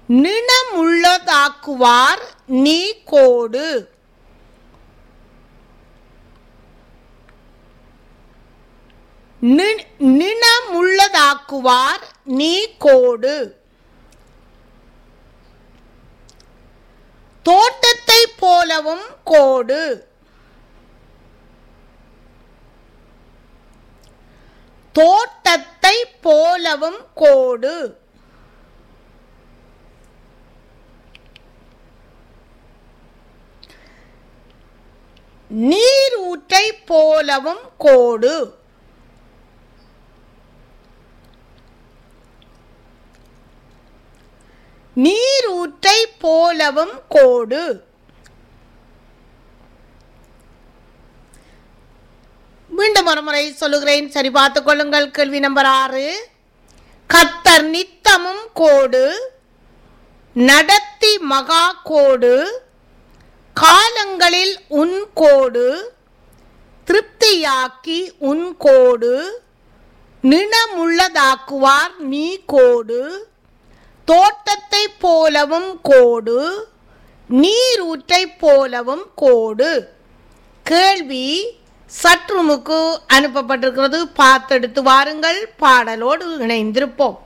நிணமுள்ளதாக்குவார் நீ கோடு நி- நிணமுள்ளதாக்குவார் நீ கோடு தோட்டத்தை போலவும் கோடு தோட்டத்தை போலவும் கோடு நீரூற்றை போலவும் கோடு நீரூற்றை போலவும் கோடு மீண்டும் ஒரு முறை சொல்லுகிறேன் சரி பார்த்துக் கொள்ளுங்கள் கேள்வி நம்பர் ஆறு கத்தர் நித்தமும் கோடு நடத்தி மகா கோடு காலங்களில் உன் கோடு திருப்தியாக்கி உன் கோடு நிணமுள்ளதாக்குவார் நீ கோடு தோட்டத்தை போலவும் கோடு நீரூற்றை போலவும் கோடு கேள்வி சற்றுமுக்கு அனுப்பப்பட்டிருக்கிறது பார்த்தெடுத்து வாருங்கள் பாடலோடு இணைந்திருப்போம்